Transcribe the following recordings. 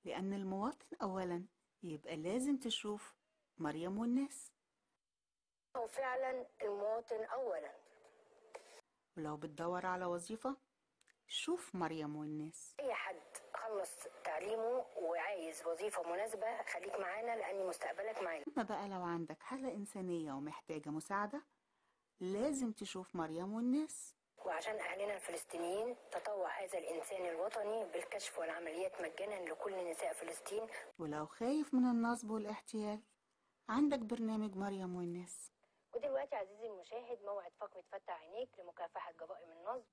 لأن المواطن أولا يبقى لازم تشوف مريم والناس وفعلا المواطن أولا ولو بتدور على وظيفة شوف مريم والناس أي حد خلص تعليمه وعايز وظيفة مناسبة خليك معانا لأن مستقبلك معانا أما بقى لو عندك حالة إنسانية ومحتاجة مساعدة لازم تشوف مريم والناس وعشان أهلنا الفلسطينيين تطوع هذا الإنسان الوطني بالكشف والعمليات مجانا لكل نساء فلسطين ولو خايف من النصب والاحتيال عندك برنامج مريم والناس ودلوقتي عزيزي المشاهد موعد فقرة فتح عينيك لمكافحة جرائم النصب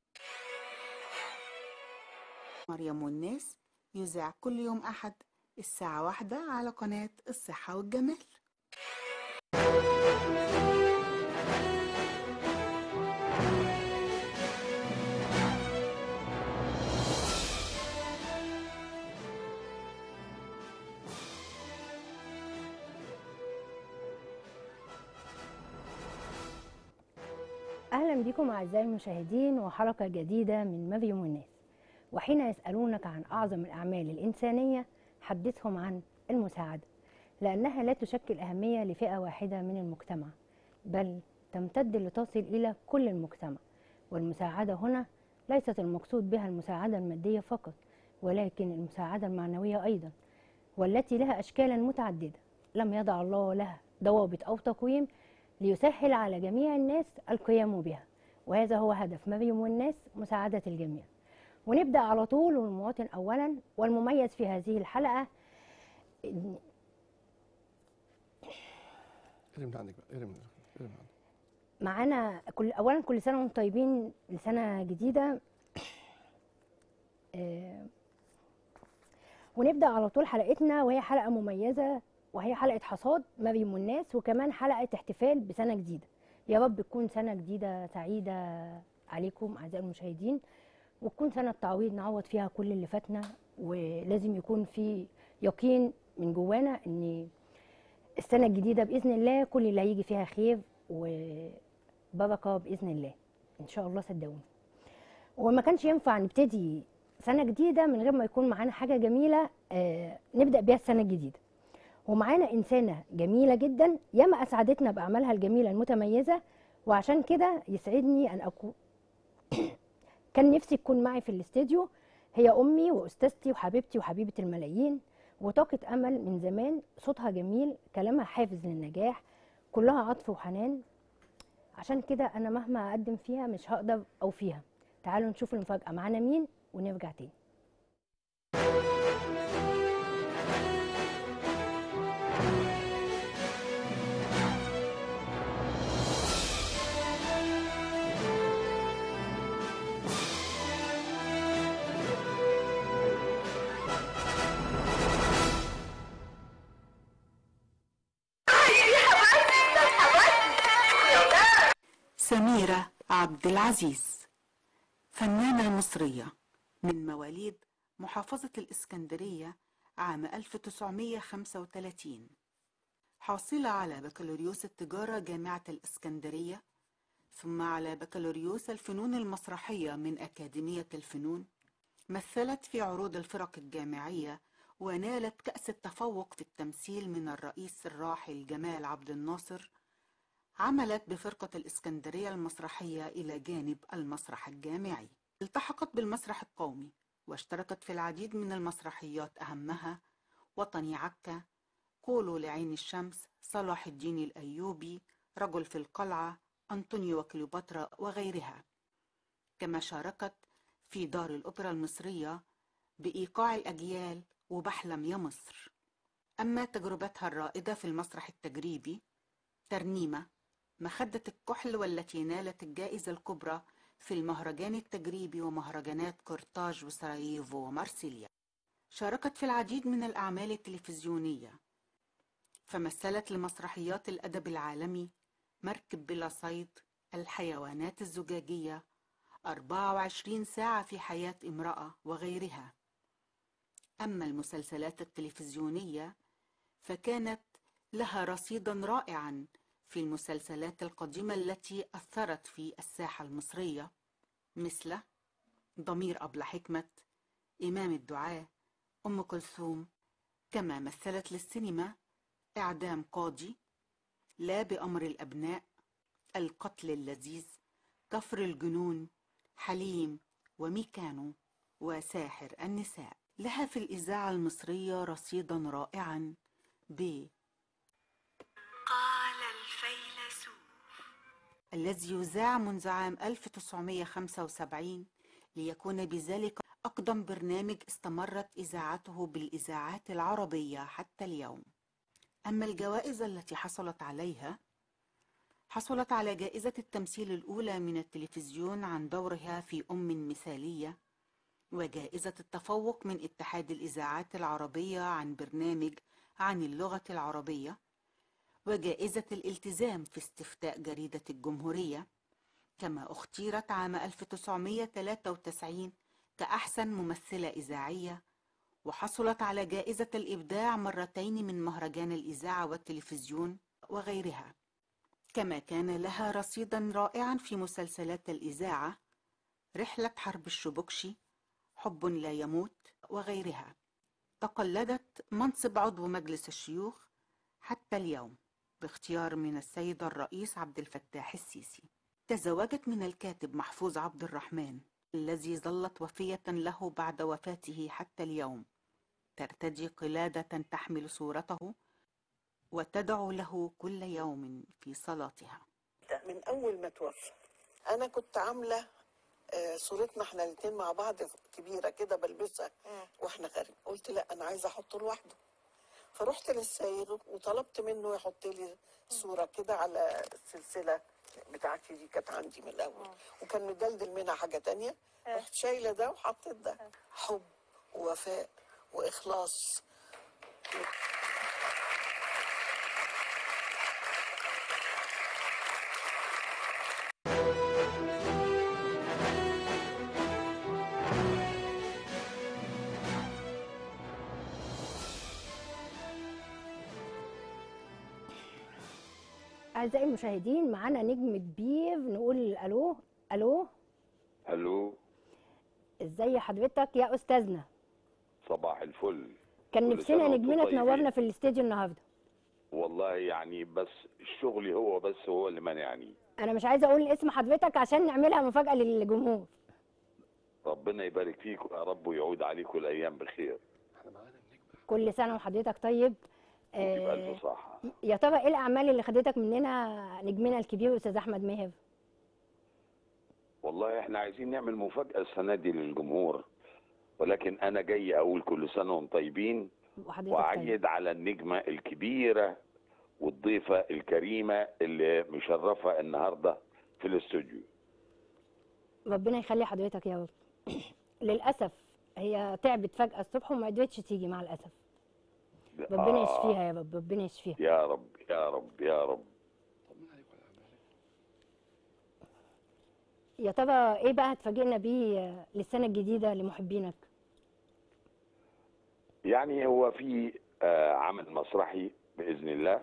مريم والناس يذاع كل يوم أحد الساعة واحدة على قناة الصحة والجمال أهلا بكم أعزائي المشاهدين وحلقة جديدة من مريم والناس وحين يسألونك عن أعظم الأعمال الإنسانية حدثهم عن المساعدة لأنها لا تشكل أهمية لفئة واحدة من المجتمع بل تمتد لتصل إلى كل المجتمع والمساعدة هنا ليست المقصود بها المساعدة المادية فقط ولكن المساعدة المعنوية أيضا والتي لها أشكالا متعددة لم يضع الله لها ضوابط أو تقويم ليسهل على جميع الناس القيام بها وهذا هو هدف مريم والناس مساعدة الجميع ونبدأ على طول والمواطن أولا والمميز في هذه الحلقة إن- ارمي من عندك بقى ارمي من عندك ارمي من عندك معانا كل أولا كل سنة وانتم طيبين لسنة جديدة آه، ونبدأ على طول حلقتنا وهي حلقة مميزة وهي حلقة حصاد مريم والناس وكمان حلقة احتفال بسنة جديدة يا رب تكون سنة جديدة سعيدة عليكم أعزائي المشاهدين وتكون سنة تعويض نعوض فيها كل اللي فاتنا ولازم يكون في يقين من جوانا ان السنة الجديدة بإذن الله كل اللي هيجي فيها خير وبركة بإذن الله إن شاء الله صدقوني وما كانش ينفع نبتدي سنة جديدة من غير ما يكون معانا حاجة جميلة آه، نبدأ بيها السنة الجديدة ومعانا إنسانة جميلة جدا ياما أسعدتنا بأعمالها الجميلة المتميزة وعشان كده يسعدني أن أكون كان نفسي تكون معي في الاستديو هي أمي وأستاذتي وحبيبتي وحبيبة الملايين وطاقة أمل من زمان صوتها جميل كلامها حافز للنجاح كلها عطف وحنان عشان كده أنا مهما أقدم فيها مش هقدر أوفيها تعالوا نشوف المفاجأة معانا مين ونرجع تاني سميرة عبد العزيز فنانة مصرية من مواليد محافظة الإسكندرية عام 1935 حاصلة على بكالوريوس التجارة جامعة الإسكندرية ثم على بكالوريوس الفنون المسرحية من أكاديمية الفنون مثلت في عروض الفرق الجامعية ونالت كأس التفوق في التمثيل من الرئيس الراحل جمال عبد الناصر عملت بفرقة الإسكندرية المسرحية إلى جانب المسرح الجامعي التحقت بالمسرح القومي واشتركت في العديد من المسرحيات أهمها وطني عكا قولوا لعين الشمس صلاح الدين الأيوبي رجل في القلعة أنطونيو وكليوباترا وغيرها كما شاركت في دار الأوبرا المصرية بإيقاع الأجيال وبحلم يا مصر أما تجربتها الرائدة في المسرح التجريبي ترنيمة مخدة الكحل والتي نالت الجائزة الكبرى في المهرجان التجريبي ومهرجانات قرطاج وسراييفو ومارسيليا شاركت في العديد من الأعمال التلفزيونية فمثلت لمسرحيات الأدب العالمي مركب بلا صيد الحيوانات الزجاجية 24 ساعة في حياة امرأة وغيرها أما المسلسلات التلفزيونية فكانت لها رصيدا رائعا في المسلسلات القديمة التي أثرت في الساحة المصرية مثل ضمير أبلة حكمة إمام الدعاء أم كلثوم كما مثلت للسينما إعدام قاضي لا بأمر الأبناء القتل اللذيذ كفر الجنون حليم وميكانو وساحر النساء لها في الإذاعة المصرية رصيدا رائعا ب قال الفيلسوف الذي يذاع منذ عام 1975 ليكون بذلك أقدم برنامج استمرت إذاعته بالإذاعات العربية حتى اليوم أما الجوائز التي حصلت عليها حصلت على جائزة التمثيل الأولى من التلفزيون عن دورها في أم مثالية وجائزة التفوق من اتحاد الإذاعات العربية عن برنامج عن اللغة العربية وجائزة الالتزام في استفتاء جريدة الجمهورية كما اختيرت عام 1993 كأحسن ممثلة إذاعية وحصلت على جائزة الإبداع مرتين من مهرجان الإذاعة والتلفزيون وغيرها كما كان لها رصيدا رائعا في مسلسلات الإذاعة رحلة حرب الشبكشي حب لا يموت وغيرها تقلدت منصب عضو مجلس الشيوخ حتى اليوم باختيار من السيد الرئيس عبد الفتاح السيسي تزوجت من الكاتب محفوظ عبد الرحمن الذي ظلت وفية له بعد وفاته حتى اليوم ترتدي قلادة تحمل صورته وتدعو له كل يوم في صلاتها من اول ما توفى انا كنت عامله آه، صورتنا احنا الاثنين مع بعض كبيره كده بلبسها واحنا خارج قلت لا انا عايزه احطه لوحده فرحت للسايغ وطلبت منه يحط لي صوره كده على السلسله بتاعتي دي كانت عندي من الاول وكان مدلدل منها حاجه تانية رحت شايله ده وحطيت ده حب ووفاء واخلاص أعزائي المشاهدين معانا نجم كبير نقول ألو ألو الو ازي حضرتك يا أستاذنا صباح الفل كان كل نفسنا سنة وانتم نجمنا طيبين. تنورنا في الاستديو النهارده والله يعني بس الشغل هو بس هو اللي مانعني انا مش عايزه اقول اسم حضرتك عشان نعملها مفاجاه للجمهور ربنا يبارك فيكم يا رب ويعود عليكم الايام بخير احنا معانا النجمة كل سنه وحضرتك طيب وانت آه، بألف صحة يا ترى ايه الاعمال اللي خدتك مننا نجمنا الكبير استاذ احمد ماهر والله احنا عايزين نعمل مفاجأة السنة دي للجمهور ولكن انا جاي اقول كل سنة وانتم طيبين وحضرتك طيب. واعيد على النجمة الكبيرة والضيفة الكريمة اللي مشرفة النهاردة في الاستوديو ربنا يخلي حضرتك يا رب للاسف هي تعبت فجاه الصبح وما قدرتش تيجي مع الاسف ربنا آه، يشفيها يا رب ربنا يشفيها يا رب يا رب يا رب طمنا عليك وعلى اعمالك يا ترى ايه بقى هتفاجئنا بيه للسنه الجديده لمحبينك يعني هو في آه، عمل مسرحي باذن الله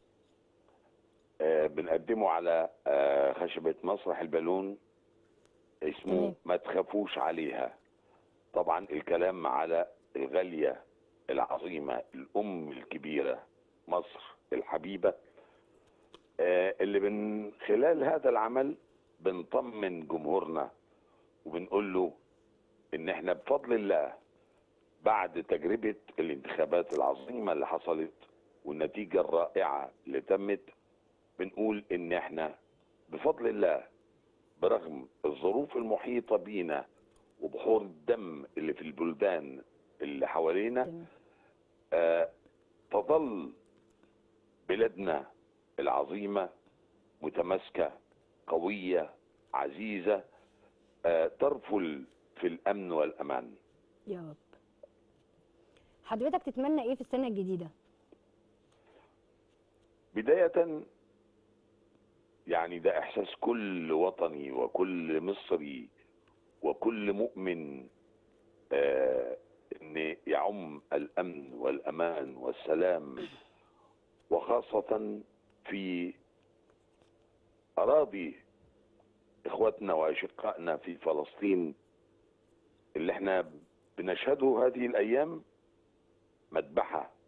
آه، بنقدمه على آه، خشبه مسرح البالون اسمه تمام. ما تخافوش عليها طبعا الكلام على الغاليه العظيمه الام الكبيره مصر الحبيبه آه، اللي من خلال هذا العمل بنطمن جمهورنا وبنقول له ان احنا بفضل الله بعد تجربة الانتخابات العظيمة اللي حصلت والنتيجة الرائعة اللي تمت بنقول ان احنا بفضل الله برغم الظروف المحيطة بينا وبحور الدم اللي في البلدان اللي حوالينا تمام. آه تظل بلادنا العظيمة متماسكة قوية عزيزة آه ترفل في الأمن والأمان يا رب حضرتك تتمنى ايه في السنه الجديده بداية يعني ده إحساس كل وطني وكل مصري وكل مؤمن آه إن يعم الأمن والأمان والسلام وخاصة في أراضي إخواتنا وأشقائنا في فلسطين اللي احنا بنشهده هذه الأيام مذبحة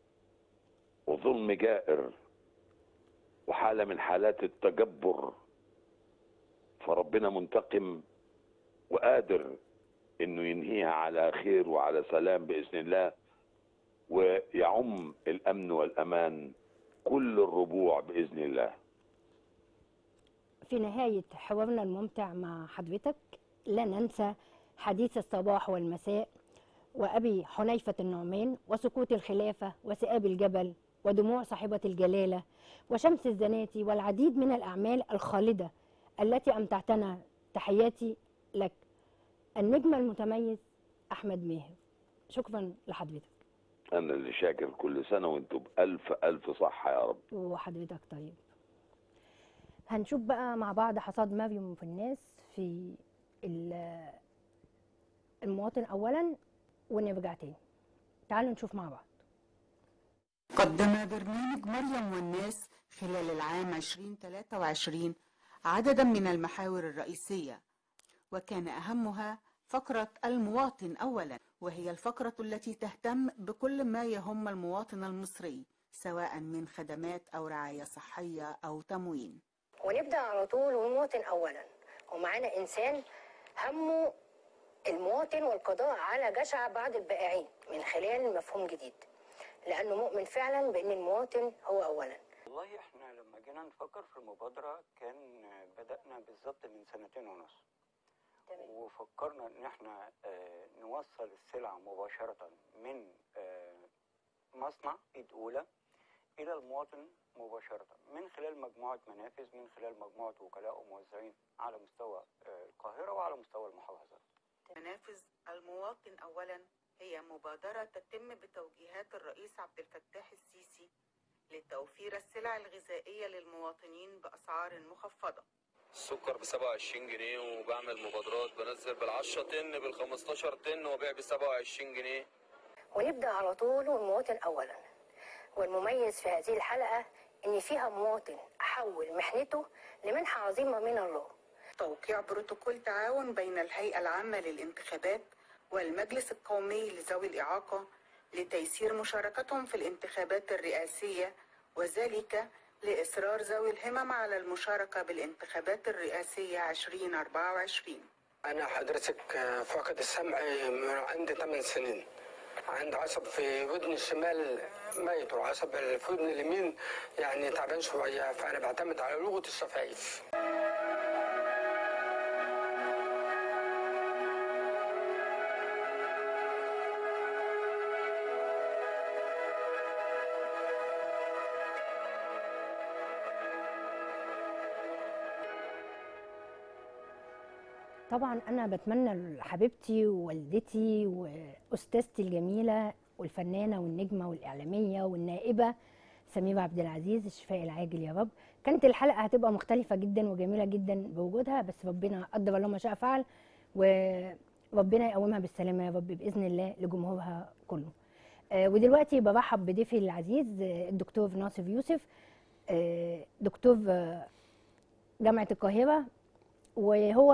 ظلم جائر وحالة من حالات التجبر فربنا منتقم وقادر انه ينهيها على خير وعلى سلام باذن الله ويعم الامن والامان كل الربوع باذن الله في نهاية حوارنا الممتع مع حضرتك لا ننسى حديث الصباح والمساء وأبي حنيفة النعمان وسقوط الخلافة وسئاب الجبل ودموع صاحبة الجلالة وشمس الزناتي والعديد من الأعمال الخالدة التي أمتعتنا تحياتي لك النجم المتميز أحمد ماهر شكرا لحضرتك انا اللي شاكر كل سنه وانتم بالف الف صحه يا رب وحضرتك طيب هنشوف بقى مع بعض حصاد مريم في الناس في ال- المواطن اولا ونرجع تاني تعالوا نشوف مع بعض قدم برنامج مريم والناس خلال العام 2023 عددا من المحاور الرئيسية وكان أهمها فقرة المواطن أولا وهي الفقرة التي تهتم بكل ما يهم المواطن المصري سواء من خدمات أو رعاية صحية أو تموين ونبدا على طول والمواطن اولا ومعانا انسان همه المواطن والقضاء على جشع بعض البائعين من خلال مفهوم جديد لانه مؤمن فعلا بان المواطن هو اولا والله احنا لما جينا نفكر في المبادرة كان بدأنا بالظبط من سنتين ونص وفكرنا ان احنا آه، نوصل السلعة مباشرة من آه، مصنع ايد اولى الى المواطن مباشرة من خلال مجموعة منافذ من خلال مجموعة وكلاء وموزعين على مستوى آه، القاهرة وعلى مستوى المحافظات منافذ المواطن أولا هي مبادرة تتم بتوجيهات الرئيس عبد الفتاح السيسي لتوفير السلع الغذائية للمواطنين بأسعار مخفضة السكر ب 27 جنيه وبعمل مبادرات بنزل بال 10 طن بال 15 طن وبيع ب 27 جنيه ونبدا على طول والمواطن اولا والمميز في هذه الحلقه ان فيها مواطن حول محنته لمنحه عظيمه من الله توقيع بروتوكول تعاون بين الهيئة العامة للانتخابات والمجلس القومي لذوي الإعاقة لتيسير مشاركتهم في الانتخابات الرئاسية وذلك لإصرار ذوي الهمم على المشاركة بالانتخابات الرئاسية 2024 أنا حضرتك فاقد السمع من عندي 8 سنين عندي عصب في ودني الشمال ميت وعصب في ودني اليمين يعني تعبان شوية فأنا بعتمد على لغة الشفايف طبعا انا بتمنى لحبيبتي ووالدتي واستاذتي الجميله والفنانه والنجمه والاعلاميه والنائبه سميرة عبد العزيز الشفاء العاجل يا رب كانت الحلقه هتبقى مختلفه جدا وجميله جدا بوجودها بس ربنا قدر الله ما شاء فعل وربنا يقومها بالسلامه يا رب باذن الله لجمهورها كله آه، ودلوقتي برحب بضيفي العزيز آه، الدكتور ناصر يوسف آه، دكتور آه، جامعه القاهره وهو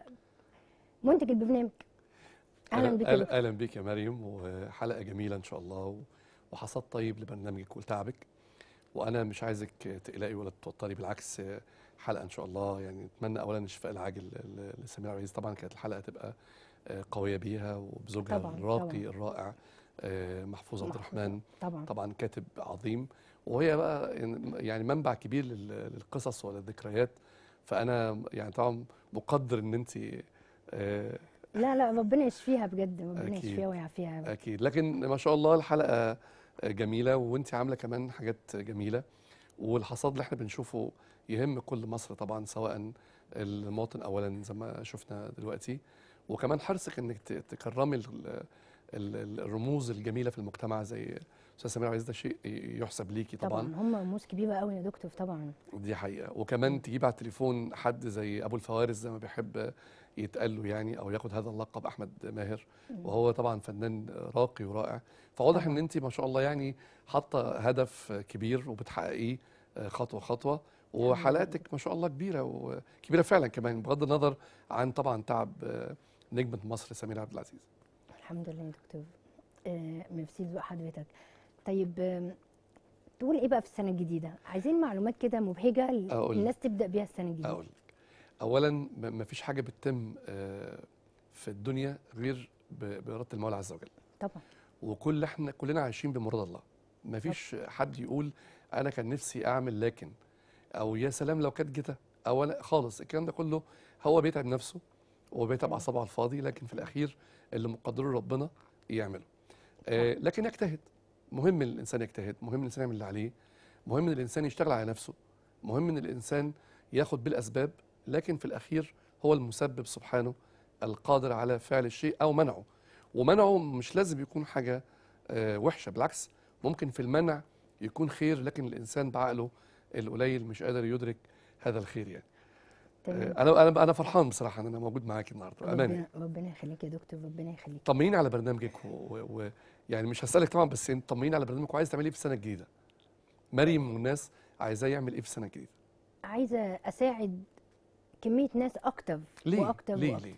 منتج البرنامج اهلا بك يا اهلا دكتور. اهلا بك يا مريم وحلقه جميله ان شاء الله و- وحصاد طيب لبرنامجك ولتعبك وانا مش عايزك تقلقي ولا تتوتري بالعكس حلقه ان شاء الله يعني نتمنى اولا الشفاء العاجل ل- لسمير عبد العزيز طبعا كانت الحلقه تبقى قويه بيها وبزوجها طبعاً، الراقي طبعاً. الرائع آه، محفوظ عبد محفوظ. الرحمن طبعا طبعا كاتب عظيم وهي بقى يعني منبع كبير لل- للقصص وللذكريات فانا يعني طبعا مقدر ان انت آه، لا لا ربنا يشفيها بجد ربنا أكيد. يشفيها ويعافيها يا رب. اكيد لكن ما شاء الله الحلقه جميله وانت عامله كمان حاجات جميله والحصاد اللي احنا بنشوفه يهم كل مصر طبعا سواء المواطن اولا زي ما شفنا دلوقتي وكمان حرصك انك ت- تكرمي ال- ال- الرموز الجميله في المجتمع زي استاذ سمير عزيز ده شيء يحسب ليكي طبعا طبعا هم رموز كبيره قوي يا دكتور طبعا دي حقيقه وكمان تجيب على التليفون حد زي ابو الفوارس زي ما بيحب يتقال له يعني او ياخد هذا اللقب احمد ماهر وهو طبعا فنان راقي ورائع فواضح ان طبعاً. انت ما شاء الله يعني حاطه هدف كبير وبتحققيه خطوه خطوه وحلقاتك ما شاء الله كبيره وكبيره فعلا كمان بغض النظر عن طبعا تعب نجمه مصر سمير عبد العزيز الحمد لله يا دكتور آه ميرسي لذوق حضرتك طيب آم، تقول ايه بقى في السنه الجديده عايزين معلومات كده مبهجه ل- أقول. الناس تبدا بيها السنه الجديده اقول لك اولا ما فيش حاجه بتتم آه، في الدنيا غير ب- باراده المولى عز وجل طبعا وكل احنا كلنا عايشين بمراد الله ما فيش حد يقول انا كان نفسي اعمل لكن او يا سلام لو كانت جتا او انا خالص الكلام ده كله هو بيتعب نفسه وهو بيتعب اعصابه على الفاضي لكن في الاخير اللي مقدره ربنا يعمله آه لكن يجتهد مهم ان الانسان يجتهد مهم ان الانسان يعمل اللي عليه مهم ان الانسان يشتغل على نفسه مهم ان الانسان ياخد بالاسباب لكن في الاخير هو المسبب سبحانه القادر على فعل الشيء او منعه ومنعه مش لازم يكون حاجه آه، وحشه بالعكس ممكن في المنع يكون خير لكن الانسان بعقله القليل مش قادر يدرك هذا الخير يعني تمام. آه، انا انا انا فرحان بصراحه ان انا موجود معاك النهارده امانه ربنا ربنا يخليك يا دكتور ربنا يخليك طمنيني على برنامجك و... و... و... يعني مش هسالك طبعا بس انت طمنيني على برنامجك وعايز تعمل ايه في السنه الجديده مريم والناس عايزاه يعمل ايه في السنه الجديده عايزه اساعد كميه ناس اكتر ليه واكتر ليه وأكتر. ليه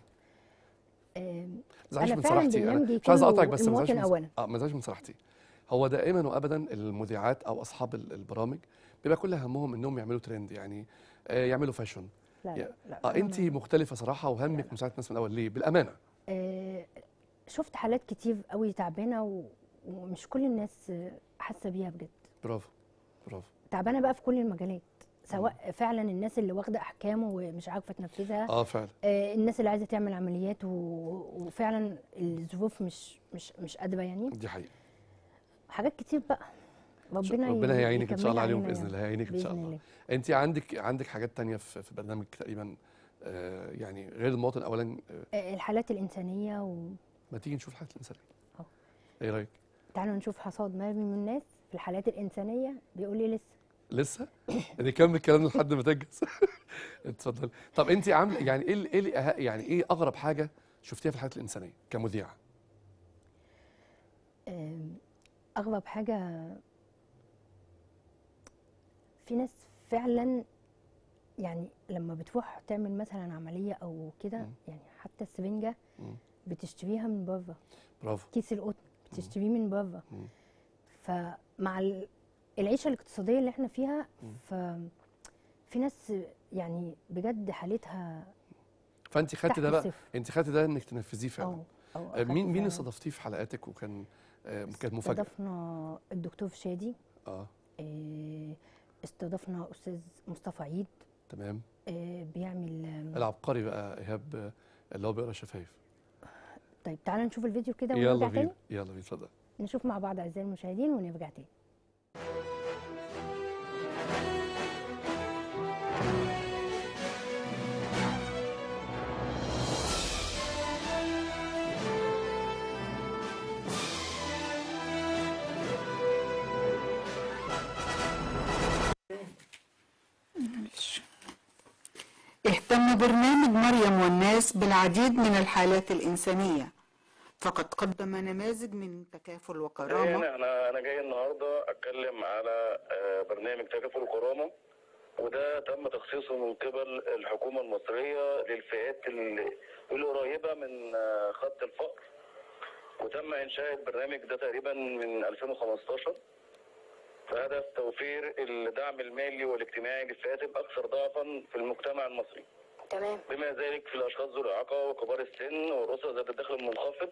آم، زعلش انا من فعلا صراحتي انا برنامجي مش عايز كله اقطعك بس ما تزعلش المواطن من اولا اه ما تزعلش من صراحتي هو دائما وابدا المذيعات او اصحاب ال- البرامج بيبقى كل همهم انهم يعملوا ترند يعني آه يعملوا فاشن لا يا- لا, لا اه أنا انت ما- مختلفه صراحه وهمك مساعده الناس من الاول ليه بالامانه آه، شفت حالات كتير قوي تعبانه و... ومش كل الناس آه، حاسه بيها بجد برافو برافو تعبانه بقى في كل المجالات سواء فعلا الناس اللي واخده احكام ومش عارفه تنفذها اه فعلا آه، الناس اللي عايزه تعمل عمليات و... وفعلا الظروف مش مش مش قادره يعني دي حقيقه حاجات كتير بقى ربنا ربنا ي- هيعينك ان شاء الله يكملها عليهم علينا باذن يعني. الله هيعينك ان شاء بإذن الله الله. انت عندك عندك حاجات تانية في في برنامج تقريبا آه يعني غير المواطن اولا آه آه، الحالات الانسانيه و... ما تيجي نشوف الحالات الانسانيه أهو. ايه رايك تعالوا نشوف حصاد مرمي من الناس في الحالات الانسانيه بيقول لي لسه لسه نكمل كلامنا لحد ما تنجز اتفضل طب انت عامله يعني ايه ال- ايه ال- أه- يعني ايه اغرب حاجه شفتيها في الحياه الانسانيه كمذيعه آم، اغرب حاجه في ناس فعلا يعني لما بتروح تعمل مثلا عمليه او كده مم. يعني حتى السرنجه مم. بتشتريها من بره برافو كيس القطن بتشتريه من بره مم. فمع ال- العيشه الاقتصاديه اللي احنا فيها مم. ف في ناس يعني بجد حالتها فانت خدتي تحت ده بقى الصفر. انت خدتي ده انك تنفذيه او فعلا او آه، أخدت مين مين اللي فعلاً. استضفتيه في حلقاتك وكان آه كانت مفاجاه استضفنا الدكتور شادي اه آه، استضفنا استاذ مصطفى عيد تمام آه، بيعمل آم، العبقري بقى ايهاب آه، اللي هو بيقرا شفايف طيب تعالى نشوف الفيديو كده يلا ونرجع بينا تاني يلا بينا اتفضل نشوف مع بعض اعزائي المشاهدين ونرجع تاني اهتم برنامج مريم والناس بالعديد من الحالات الإنسانية فقد قدم نماذج من تكافل وكرامة انا انا انا جاي النهارده اتكلم على آه، برنامج تكافل الكرامه وده تم تخصيصه من قبل الحكومه المصريه للفئات ال- القريبه من آه، خط الفقر وتم انشاء البرنامج ده تقريبا من 2015 بهدف توفير الدعم المالي والاجتماعي للفئات الاكثر ضعفا في المجتمع المصري تمام بما ذلك في الاشخاص ذوي الاعاقه وكبار السن والاسر ذات الدخل المنخفض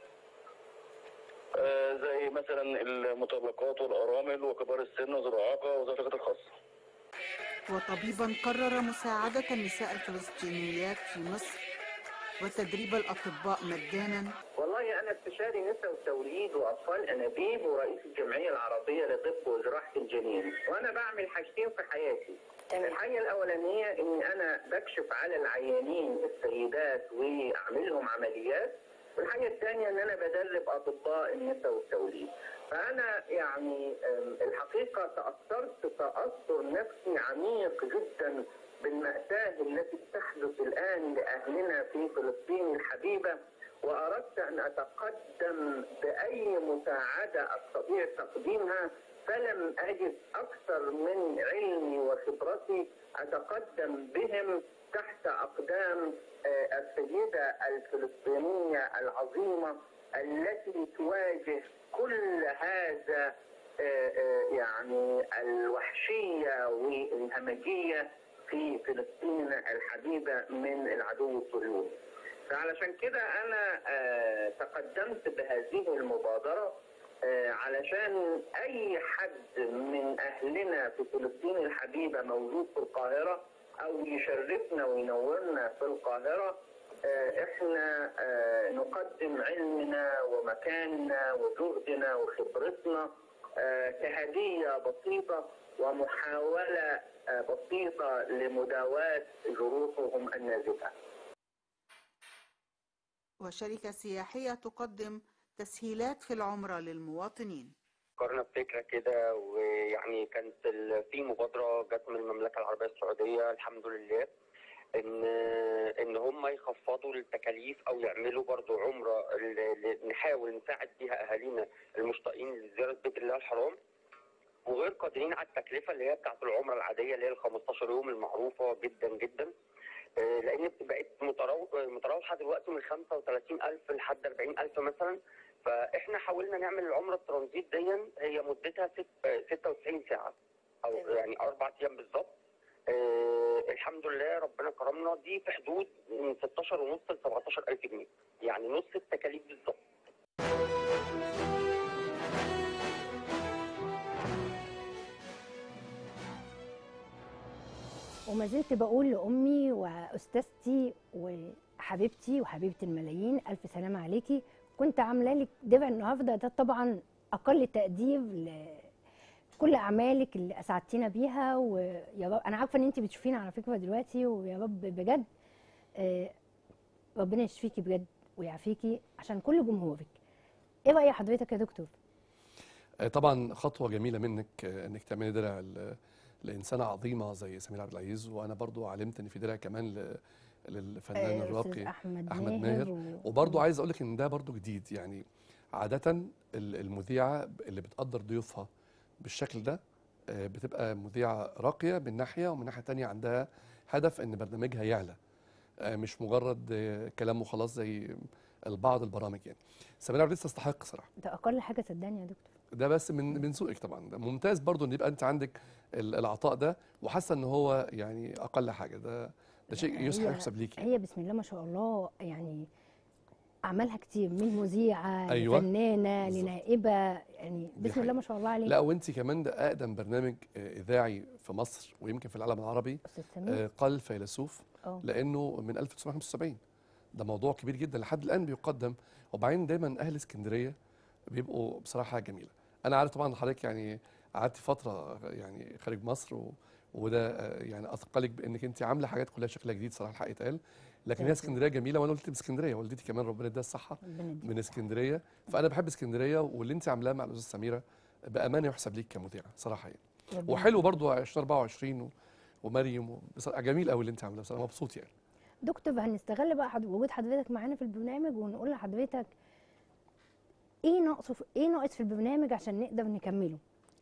آه، زي مثلا المطلقات والارامل وكبار السن وذوي الاعاقه وذوي الاحتياجات الخاصه وطبيبا قرر مساعدة النساء الفلسطينيات في مصر وتدريب الأطباء مجانا والله أنا استشاري نساء وتوليد وأطفال أنابيب ورئيس الجمعية العربية لطب وجراحة الجنين وأنا بعمل حاجتين في حياتي الحاجة الأولانية إني أنا بكشف على العيانين السيدات وأعملهم عمليات والحاجة الثانية إن أنا بدرب أطباء النساء والتوليد فأنا يعني أم، الحقيقة تأثرت تأثر نفسي عميق جدا بالمأساة التي تحدث الآن لأهلنا في فلسطين الحبيبة وأردت أن أتقدم بأي مساعدة أستطيع تقديمها فلم أجد أكثر من علمي وخبرتي أتقدم بهم تحت أقدام آه، السيدة الفلسطينية العظيمة التي تواجه كل هذا آه، آه، يعني الوحشيه والهمجيه في فلسطين الحبيبه من العدو الصهيوني. فعلشان كده انا آه، تقدمت بهذه المبادره آه، علشان اي حد من اهلنا في فلسطين الحبيبه موجود في القاهره او يشرفنا وينورنا في القاهره آه، احنا آه، نقدم علمنا ومكاننا وجهدنا وخبرتنا آه، كهديه بسيطه ومحاوله آه، بسيطه لمداواه ظروفهم النازفه. وشركة سياحية تقدم تسهيلات في العمرة للمواطنين فكرنا بفكره كده ويعني كانت ال- في مبادره جت من المملكه العربيه السعوديه الحمد لله ان ان هم يخفضوا التكاليف او يعملوا برضو عمره ل- ل- نحاول نساعد بيها اهالينا المشتاقين لزياره بيت الله الحرام وغير قادرين على التكلفه اللي هي بتاعت العمره العاديه اللي هي ال 15 يوم المعروفه جدا جدا آه، لان بقت متراو- متراوحه دلوقتي من 35000 لحد 40000 مثلا فاحنا حاولنا نعمل العمره الترانزيت دي هي مدتها ست- آه، 96 ساعه او يعني اربع ايام بالظبط آه الحمد لله ربنا كرمنا دي في حدود من 16 ونص ل 17000 جنيه يعني نص التكاليف بالظبط وما زلت بقول لامي واستاذتي وحبيبتي وحبيبه الملايين الف سلامه عليكي كنت عامله لك درع النهارده ده طبعا اقل تقدير لكل اعمالك اللي اسعدتينا بيها ويا رب انا عارفه ان انت بتشوفينا على فكره دلوقتي ويا رب بجد آه، ربنا يشفيكي بجد ويعافيكي عشان كل جمهورك ايه راي حضرتك يا دكتور آه، طبعا خطوه جميله منك آه، انك تعملي درع ل- لانسانه عظيمه زي سمير عبد العزيز وانا برضو علمت ان في درع كمان ل- للفنان آه، أستاذ الراقي أحمد احمد ماهر ماهر و- وبرضو عايز اقول لك ان ده برضو جديد يعني عاده ال- المذيعه اللي بتقدر ضيوفها بالشكل ده آه، بتبقى مذيعه راقيه من ناحيه ومن ناحيه تانية عندها هدف ان برنامجها يعلى آه، مش مجرد آه، كلام وخلاص زي بعض البرامج يعني سمير عبد العزيز تستحق صراحه ده اقل حاجه صدقني يا دكتور ده بس من من ذوقك طبعا ده ممتاز برضو ان يبقى انت عندك ال- العطاء ده وحاسه ان هو يعني اقل حاجه ده ده شيء يسحب هي- يحسب ليكي هي بسم الله ما شاء الله يعني اعمالها كتير من مذيعه أيوة. لفنانه بالظبط. لنائبه يعني دي بسم الله ما شاء الله عليك لا وانت كمان ده اقدم برنامج آه، اذاعي في مصر ويمكن في العالم العربي استاذ سمير آه، قال فيلسوف اه لانه من 1975 ده موضوع كبير جدا لحد الان بيقدم وبعدين دايما اهل اسكندريه بيبقوا بصراحه حاجه جميله انا عارف طبعا حضرتك يعني قعدت فتره يعني خارج مصر و... وده آه، يعني اثقلك بانك انت عامله حاجات كلها شكلها جديد صراحه الحق يتقال لكن هي تمام. اسكندريه جميله وانا قلت من اسكندريه والدتي كمان ربنا يديها الصحه ربنا يديك من اسكندريه فانا بحب اسكندريه واللي انت عاملاه مع الاستاذ سميره بامانه يحسب ليك كمذيعه صراحه يعني ربنا وحلو برضو 2024 و... ومريم و... بصراحه جميل قوي اللي انت عاملاه بصراحه مبسوط يعني دكتور هنستغل بقى حد... وجود حضرتك معانا في البرنامج ونقول لحضرتك ايه ناقصه في... ايه ناقص في البرنامج عشان نقدر نكمله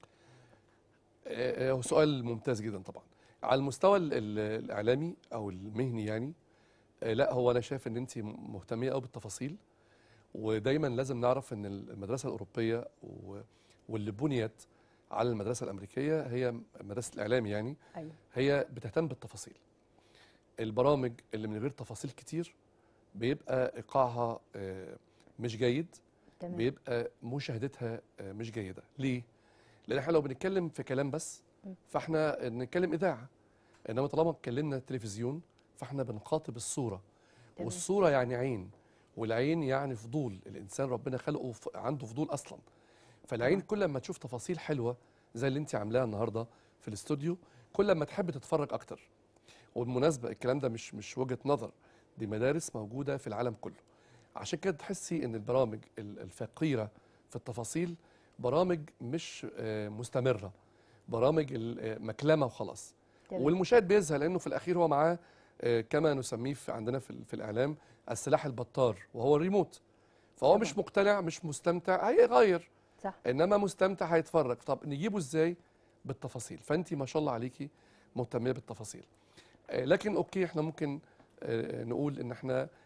آه، آه، سؤال ممتاز جدا طبعا على المستوى ال- ال- الاعلامي او المهني يعني آه، لا هو انا شايف ان انت مهتميه قوي بالتفاصيل ودايما لازم نعرف ان المدرسه الاوروبيه و- واللي بنيت على المدرسه الامريكيه هي مدرسه الاعلام يعني ايوه هي بتهتم بالتفاصيل البرامج اللي من غير تفاصيل كتير بيبقى ايقاعها آه، مش جيد تمام بيبقى مشاهدتها آه، مش جيده ليه لان احنا لو بنتكلم في كلام بس م. فاحنا نتكلم اذاعه انما طالما اتكلمنا تلفزيون فاحنا بنخاطب الصوره تمام. والصوره يعني عين والعين يعني فضول الانسان ربنا خلقه ف- عنده فضول اصلا فالعين كل ما تشوف تفاصيل حلوه زي اللي انت عاملاها النهارده في الاستوديو كل ما تحب تتفرج اكتر وبالمناسبه الكلام ده مش مش وجهه نظر دي مدارس موجوده في العالم كله عشان كده تحسي ان البرامج ال- الفقيره في التفاصيل برامج مش آه، مستمره برامج ال- آه، مكلمه وخلاص تمام. والمشاهد بيزهق لانه في الاخير هو معاه آه، كما نسميه في عندنا في, ال- في الاعلام السلاح البطار وهو الريموت فهو طبعاً. مش مقتنع مش مستمتع هيغير صح انما مستمتع هيتفرج طب نجيبه ازاي بالتفاصيل فانت ما شاء الله عليكي مهتميه بالتفاصيل آه، لكن اوكي احنا ممكن آه، نقول ان احنا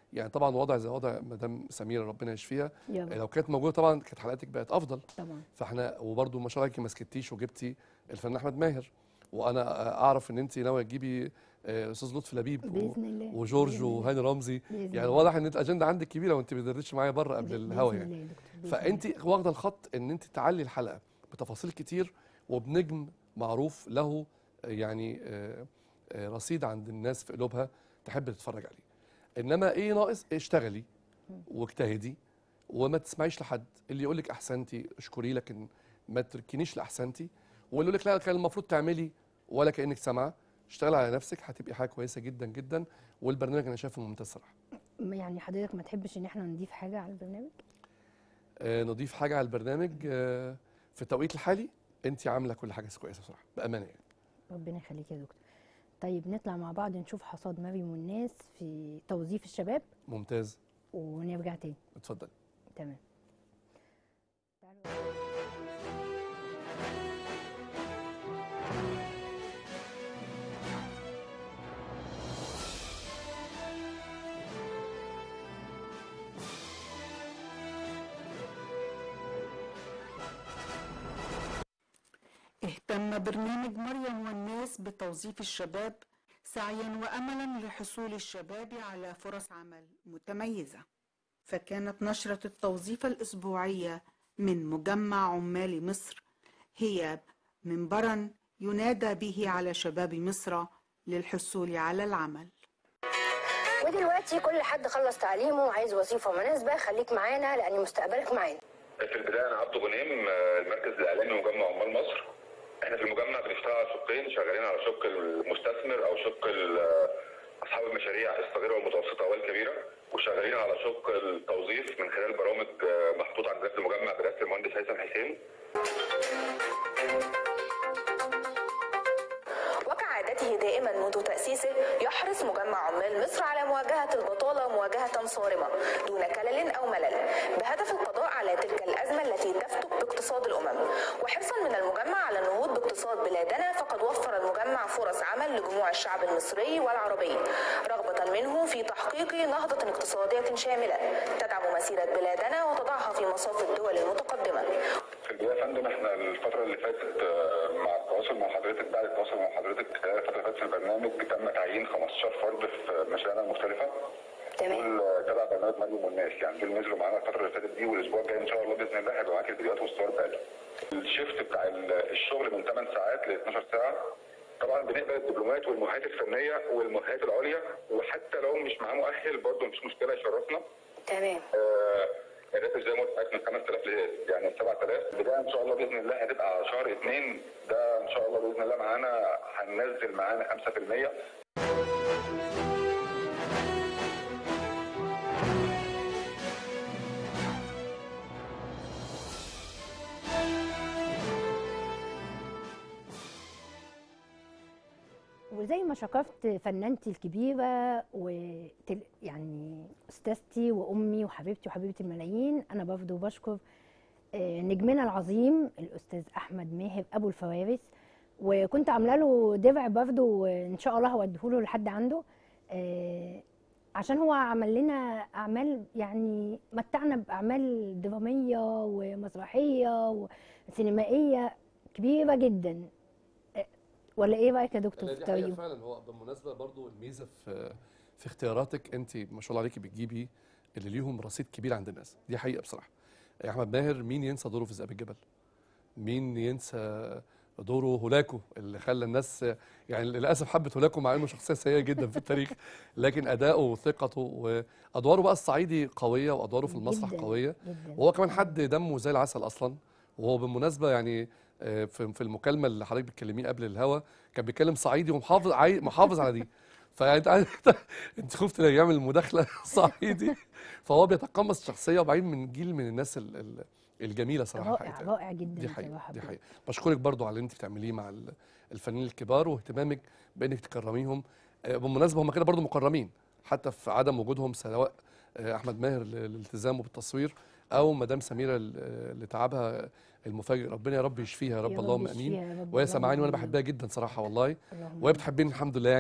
يعني طبعا وضع زي وضع مدام سميره ربنا يشفيها يا رب. لو كانت موجوده طبعا كانت حلقاتك بقت افضل طبعا فاحنا وبرده ما شاء الله انت ما سكتيش وجبتي الفنان احمد ماهر وانا اعرف ان انت ناويه تجيبي آه، استاذ لطفي لبيب و- بإذن الله. وجورج بإذن الله. وهاني رمزي بإذن يعني الله. واضح ان الاجنده عندك كبيره وانت ما بتدردش معايا بره قبل بإذن الهوا الله يعني يا دكتور، بإذن فانت واخده الخط ان انت تعلي الحلقه بتفاصيل كتير وبنجم معروف له آه، يعني آه، آه، رصيد عند الناس في قلوبها تحب تتفرج عليه انما ايه ناقص اشتغلي واجتهدي وما تسمعيش لحد اللي يقول لك احسنتي اشكري لكن ما تركنيش لاحسنتي واللي يقول لك لا كان المفروض تعملي ولا كانك سامعه اشتغلي على نفسك هتبقي حاجه كويسه جدا جدا والبرنامج انا شايفه ممتاز صراحه يعني حضرتك ما تحبش ان احنا نضيف حاجه على البرنامج آه نضيف حاجه على البرنامج آه في التوقيت الحالي انت عامله كل حاجه كويسه بصراحه بامانه يعني ربنا يخليك يا دكتور طيب نطلع مع بعض نشوف حصاد مريم والناس في توظيف الشباب ممتاز ونرجع تاني اتفضل تمام اهتم برنامج مريم والناس بتوظيف الشباب سعيا واملا لحصول الشباب على فرص عمل متميزه فكانت نشره التوظيف الاسبوعيه من مجمع عمال مصر هي منبرا ينادى به على شباب مصر للحصول على العمل ودلوقتي كل حد خلص تعليمه وعايز وظيفه مناسبه خليك معانا لان مستقبلك معانا في البدايه انا عبده غنيم آه، المركز الاعلامي مجمع عمال مصر احنا في المجمع بنشتغل على شقين شغالين على شق المستثمر او شق ال- آه، اصحاب المشاريع الصغيره والمتوسطه والكبيره وشغالين على شق التوظيف من خلال برامج آه، محطوطه عند رئاسه المجمع برئاسه المهندس هيثم حسين وكعادته دائما منذ تأسيسه يحرص مجمع عمال مصر على مواجهة البطالة مواجهة صارمة دون كلل أو ملل بهدف القضاء على تلك الأزمة التي تفتك باقتصاد الأمم وحرصا من المجمع على النهوض باقتصاد بلادنا فقد وفر المجمع فرص عمل لجموع الشعب المصري والعربي رغبة منه في تحقيق نهضة اقتصادية شاملة تدعم مسيرة بلادنا وتضعها في مصاف الدول المتقدمة في البدايه يا فندم احنا الفتره اللي فاتت آه، مع التواصل مع حضرتك بعد التواصل مع حضرتك خلال الفتره اللي فاتت في البرنامج تم تعيين 15 فرد في مشاريعنا المختلفه تمام دول آه، تبع برنامج مريم والناس يعني دول نزلوا معانا الفتره اللي فاتت دي والاسبوع الجاي ان شاء الله باذن الله هيبقى معاك الفيديوهات والصور بتاعتهم. الشيفت بتاع ال- الشغل من 8 ساعات ل 12 ساعه طبعا بنقبل الدبلومات والمؤهلات الفنيه والمؤهلات العليا وحتى لو مش معاه مؤهل برضه مفيش مشكله يشرفنا تمام آه، الراتب زي ما قلت لك من 5000 ل يعني 7000 بدايه ان شاء الله باذن الله هتبقى على شهر اثنين ده ان شاء الله باذن الله معانا هننزل معانا 5% وزي ما شكرت فنانتي الكبيره وتل يعني استاذتي وامي وحبيبتي وحبيبه الملايين انا برضه بشكر آه، نجمنا العظيم الاستاذ احمد ماهر ابو الفوارس وكنت عامله له درع برضه ان شاء الله هوديه له لحد عنده آه، عشان هو عمل لنا اعمال يعني متعنا باعمال دراميه ومسرحيه وسينمائيه كبيره جدا آه، ولا ايه رايك يا دكتور لا في دي حقيقة الترجمه فعلا هو بالمناسبة برضو الميزة في في اختياراتك انت ما شاء الله عليكي بتجيبي اللي ليهم رصيد كبير عند الناس دي حقيقة بصراحة يا احمد ماهر مين ينسى دوره في ذئاب الجبل مين ينسى دوره هولاكو اللي خلى الناس يعني للاسف حبت هولاكو مع انه شخصيه سيئه جدا في التاريخ لكن اداؤه وثقته وادواره بقى الصعيدي قويه وادواره في المسرح جداً، قويه جداً. وهو كمان حد دمه زي العسل اصلا وهو بالمناسبه يعني آه، في في المكالمه اللي حضرتك بتكلميه قبل الهوا كان بيتكلم صعيدي ومحافظ عاي... محافظ على دي فيعني انت عارف- انت خفت يعمل مداخله صعيدي فهو بيتقمص شخصيه وبعدين من جيل من الناس ال- ال- الجميله صراحه رائع حقيقة. رائع جدا دي حقيقه بصراحه دي بجد. حقيقه بشكرك برضو على اللي انت بتعمليه مع ال- الفنانين الكبار واهتمامك بانك تكرميهم آه، بالمناسبه هم كده برضو مكرمين حتى في عدم وجودهم سواء آه، احمد ماهر ل- لالتزامه بالتصوير او مدام سميره ل- لتعبها المفاجئ ربنا يا رب يشفيها يا رب يا رب اللهم يشفيها امين يا رب، وهي اللهم سامعاني وانا آمين. بحبها جدا صراحه والله اللهم وهي بتحبني الحمد لله يعني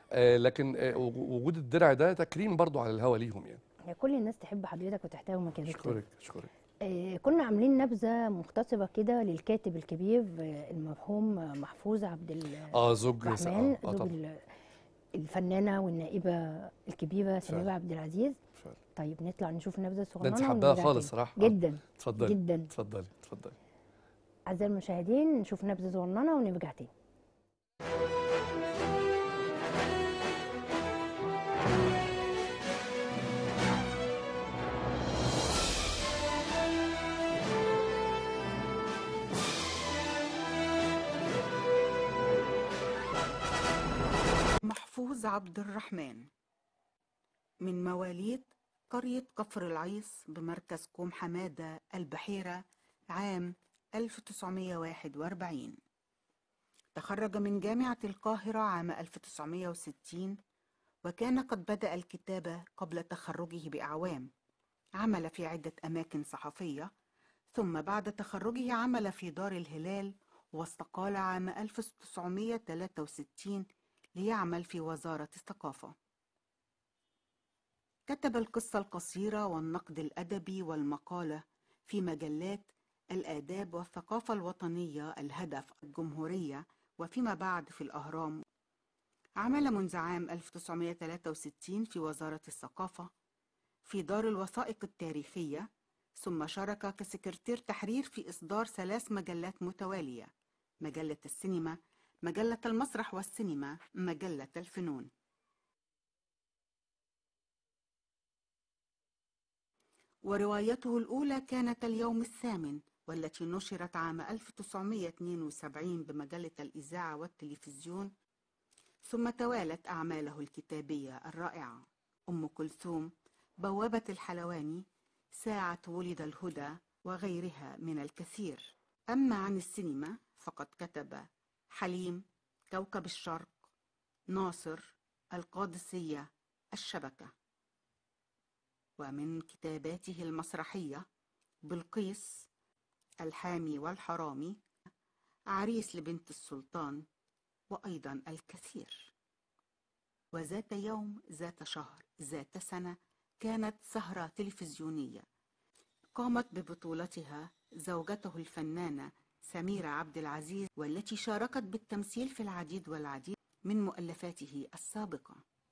آه، لكن آه، وجود الدرع ده تكريم برضو على الهوا ليهم يعني هي كل الناس تحب حضرتك وتحترمك يا دكتور اشكرك اشكرك آه، كنا عاملين نبذه مختصره كده للكاتب الكبير آه، المرحوم آه، محفوظ عبد ال- اه زوج س- الرحمن اه, آه زوج طبعا ال- الفنانه والنائبه الكبيره سميره فعلا. عبد العزيز فعلا. طيب نطلع نشوف نبذه ده صغننه انت حباها ونرجع خالص تاني. صراحه آه. جدا اتفضلي جدا اتفضلي اتفضلي اعزائي المشاهدين نشوف نبذه صغننه ونرجع تاني محفوظ عبد الرحمن من مواليد قرية كفر العيص بمركز كوم حمادة البحيرة عام 1941 تخرج من جامعة القاهرة عام 1960 وكان قد بدأ الكتابة قبل تخرجه بأعوام عمل في عدة أماكن صحفية ثم بعد تخرجه عمل في دار الهلال واستقال عام 1963 ليعمل في وزارة الثقافة. كتب القصة القصيرة والنقد الأدبي والمقالة في مجلات الآداب والثقافة الوطنية الهدف الجمهورية وفيما بعد في الأهرام. عمل منذ عام 1963 في وزارة الثقافة في دار الوثائق التاريخية ثم شارك كسكرتير تحرير في إصدار ثلاث مجلات متوالية مجلة السينما مجلة المسرح والسينما مجلة الفنون وروايته الأولى كانت اليوم الثامن والتي نشرت عام 1972 بمجلة الإذاعة والتلفزيون ثم توالت أعماله الكتابية الرائعة أم كلثوم بوابة الحلواني ساعة ولد الهدى وغيرها من الكثير أما عن السينما فقد كتب حليم كوكب الشرق ناصر القادسية الشبكة ومن كتاباته المسرحية بلقيس الحامي والحرامي عريس لبنت السلطان وأيضا الكثير وذات يوم ذات شهر ذات سنة كانت سهرة تلفزيونية قامت ببطولتها زوجته الفنانة سميرة عبد العزيز والتي شاركت بالتمثيل في العديد والعديد من مؤلفاته السابقة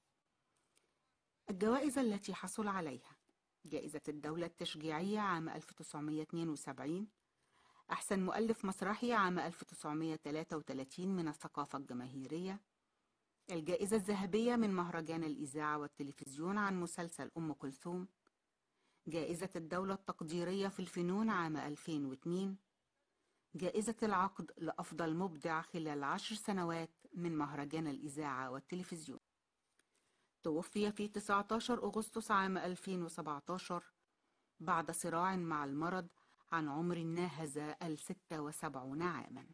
الجوائز التي حصل عليها جائزة الدولة التشجيعية عام 1972 أحسن مؤلف مسرحي عام 1933 من الثقافة الجماهيرية الجائزة الذهبية من مهرجان الإذاعة والتلفزيون عن مسلسل أم كلثوم جائزة الدولة التقديرية في الفنون عام 2002 جائزة العقد لأفضل مبدع خلال عشر سنوات من مهرجان الإذاعة والتلفزيون توفي في 19 أغسطس عام 2017 بعد صراع مع المرض عن عمر ناهز الستة وسبعون عاما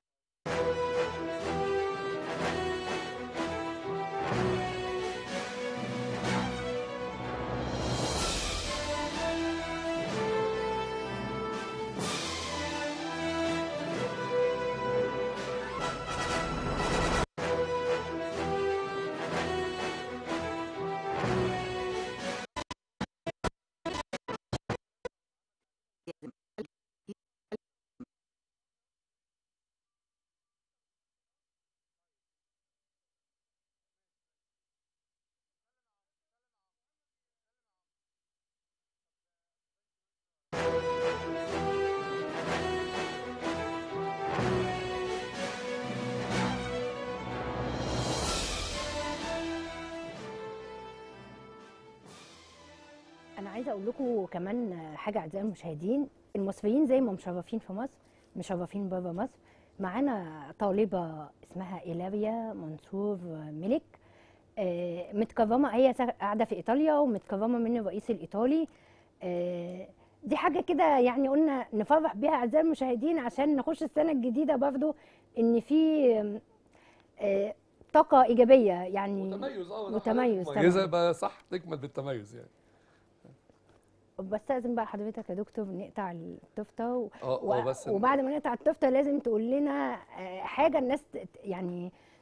انا عايزه اقول لكم كمان حاجه اعزائي المشاهدين المصريين زي ما مشرفين في مصر مشرفين بره مصر معانا طالبه اسمها إيلاريا منصور ملك آه، متكرمه هي سا- قاعده في ايطاليا ومتكرمه من الرئيس الايطالي آه، دي حاجه كده يعني قلنا نفرح بيها اعزائي المشاهدين عشان نخش السنه الجديده برضو ان في آه، طاقه ايجابيه يعني متميز اه متميز مميزه طبعا بقى صح تكمل بالتميز يعني بستأذن بقى حضرتك يا دكتور نقطع التفته و... اه و... اه بس وبعد ما نقطع التفته لازم تقول لنا آه، حاجه الناس ت- يعني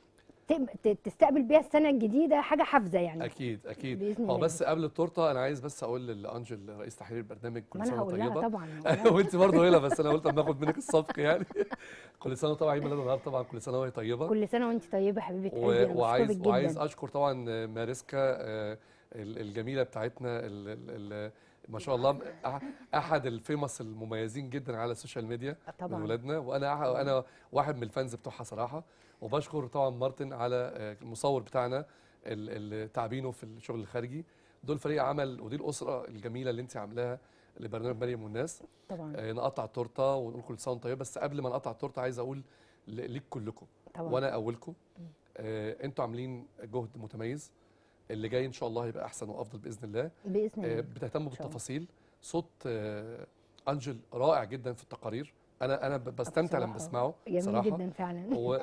تق- ت- تستقبل بيها السنه الجديده حاجه حافزه يعني اكيد اكيد بإذن هو الله. بس قبل التورته انا عايز بس اقول لانجل رئيس تحرير البرنامج كل ما أنا سنه هقول لها طيبه طبعاً، هقول لها. وانت برضه هنا بس انا قلت اما اخد منك السبق يعني كل سنه طبعا عيد ميلاد النهارده طبعا كل سنه وهي طيبه كل سنه وانت طيبه حبيبه و- قلبي انا وعايز بشكرك وعايز جدا اشكر طبعا ماريسكا آه، ال- الجميله بتاعتنا ال- ال- ال- ما شاء الله أح- احد الفيمس المميزين جدا على السوشيال ميديا طبعاً. من ولادنا وانا أح- انا واحد من الفانز بتوعها صراحه وبشكر طبعا مارتن على آه، المصور بتاعنا ال- اللي تعبينه في الشغل الخارجي دول فريق عمل ودي الاسره الجميله اللي انت عاملاها لبرنامج مريم والناس طبعا آه، نقطع التورته ونقول كل سنه وانت طيب بس قبل ما نقطع التورته عايز اقول ل- ليك كلكم طبعاً. وانا اولكم آه، انتوا عاملين جهد متميز اللي جاي ان شاء الله هيبقى احسن وافضل باذن الله باذن الله آه، بتهتموا إن شاء الله. بالتفاصيل صوت آه، انجل رائع جدا في التقارير انا انا ب- بستمتع لما بصراحة بسمعه جميل صراحه جدا فعلا هو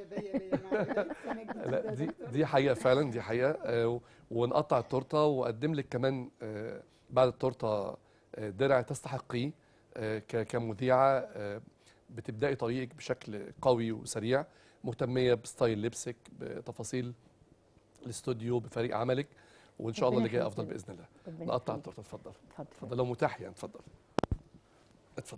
لا دي دي حقيقه فعلا دي حقيقه آه، و- ونقطع التورته واقدم لك كمان آه، بعد التورته آه، درع تستحقيه آه، ك- كمذيعه آه، بتبداي طريقك بشكل قوي وسريع مهتميه بستايل لبسك بتفاصيل الاستوديو بفريق عملك وان شاء الله ربنا اللي جاي يخليك افضل يا باذن الله ربنا نقطع يخليك. التورته اتفضل اتفضل. اتفضل لو متاح يعني اتفضل اتفضل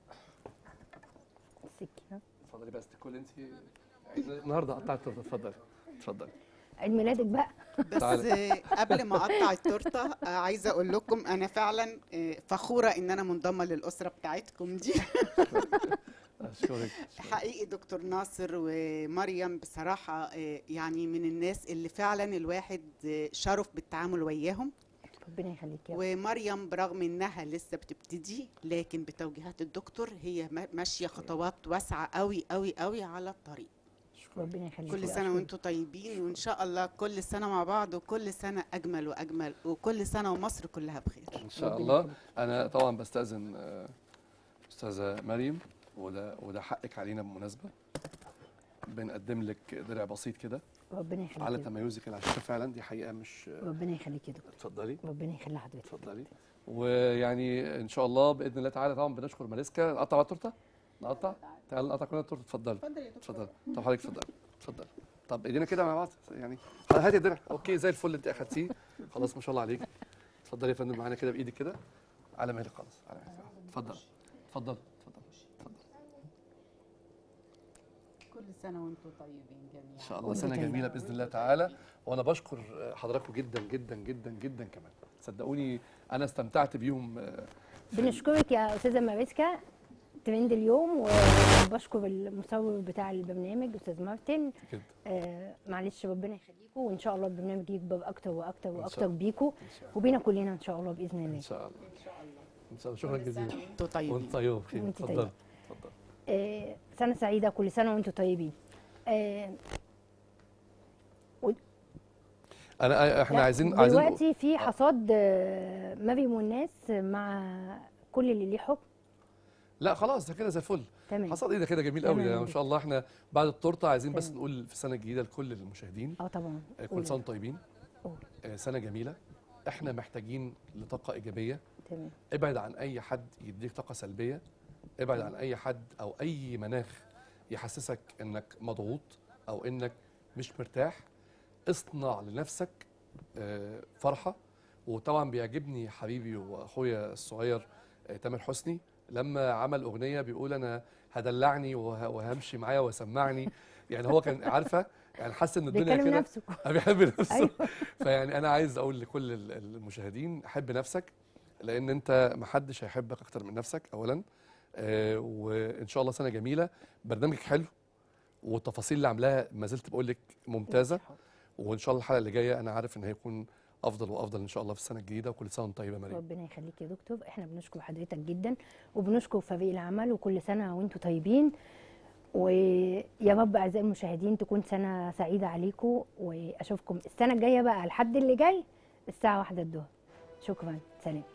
السكينه اتفضلي بس كل انت النهارده قطعت التورته اتفضلي اتفضلي عيد ميلادك بقى بس تعالى. آه، قبل ما اقطع التورته آه، عايزه اقول لكم انا فعلا آه، فخوره ان انا منضمه للاسره بتاعتكم دي اشكرك حقيقي دكتور ناصر ومريم بصراحه آه، يعني من الناس اللي فعلا الواحد آه، شرف بالتعامل وياهم ربنا يخليك يا رب. ومريم برغم انها لسه بتبتدي لكن بتوجيهات الدكتور هي ما- ماشيه خطوات واسعه قوي قوي قوي على الطريق ربنا يخليك كل يا سنه أشكرك. وانتم طيبين وان شاء الله كل سنه مع بعض وكل سنه اجمل واجمل وكل سنه ومصر كلها بخير ان شاء الله انا طبعا بستاذن آه، استاذه مريم وده وده حقك علينا بالمناسبه بنقدم لك درع بسيط كده ربنا يخليك على يا دكتور. تميزك العشان فعلا دي حقيقه مش ربنا يخليك يا دكتور اتفضلي ربنا يخلي حضرتك اتفضلي ويعني ان شاء الله باذن الله تعالى طبعا بنشكر ماريسكا نقطع بقى التورته نقطع تعالى نقطع كلنا التورته اتفضلي اتفضلي طب حضرتك اتفضلي اتفضلي طب ايدينا كده مع بعض يعني هاتي الدرع اوكي زي الفل انت اخدتيه خلاص ما شاء الله عليك اتفضلي يا فندم معانا كده بايدك كده على مهلك خالص على مهلك اتفضل اتفضل اتفضل كل سنه وانتم طيبين جميعا ان شاء الله سنه جميله باذن الله تعالى وانا بشكر حضراتكم جدا جدا جدا جدا كمان صدقوني انا استمتعت بيهم آه، بنشكرك يا استاذه ماريسكا ترند اليوم وبشكر المصور بتاع البرنامج استاذ مارتن كده آه معلش ربنا يخليكم وان شاء الله البرنامج يكبر اكتر واكتر شاء واكتر الله. بيكم وبينا كلنا ان شاء الله باذن الله ان شاء الله ان شاء الله شكرا جزيلا وانتم طيبين وانت طيب بخير وانت اتفضل طيب. آه سنه سعيده كل سنه وانتم طيبين آه انا احنا لا، عايزين عايزين نقول- دلوقتي في حصاد آه، مريم والناس مع كل اللي ليه حكم لا خلاص ده كده زي الفل تمام حصل ايه ده كده جميل قوي تمام ده يا ما شاء الله احنا بعد التورته عايزين بس تمام. نقول في السنه الجديده لكل المشاهدين اه طبعا آه، قول. كل سنه وانتم طيبين قول. آه، سنه جميله احنا محتاجين لطاقه ايجابيه تمام ابعد عن اي حد يديك طاقه سلبيه ابعد عن اي حد او اي مناخ يحسسك انك مضغوط او انك مش مرتاح اصنع لنفسك آه، فرحه وطبعا بيعجبني حبيبي واخويا الصغير آه، تامر حسني لما عمل اغنيه بيقول انا هدلعني وه- وهمشي معايا وسمعني يعني هو كان عارفه يعني حاسس ان الدنيا بيكلم كده نفسه. بيحب نفسه أيوة. فيعني انا عايز اقول لكل ال- المشاهدين حب نفسك لان انت محدش هيحبك اكتر من نفسك اولا آه وان شاء الله سنه جميله برنامجك حلو والتفاصيل اللي عاملاها ما زلت بقول لك ممتازه وان شاء الله الحلقه اللي جايه انا عارف ان هيكون افضل وافضل ان شاء الله في السنه الجديده وكل سنه وانت طيبه يا مريم ربنا يخليك يا دكتور احنا بنشكر حضرتك جدا وبنشكر فريق العمل وكل سنه وانتم طيبين ويا رب اعزائي المشاهدين تكون سنه سعيده عليكم واشوفكم السنه الجايه بقى الحد اللي جاي الساعه واحدة الظهر شكرا سلام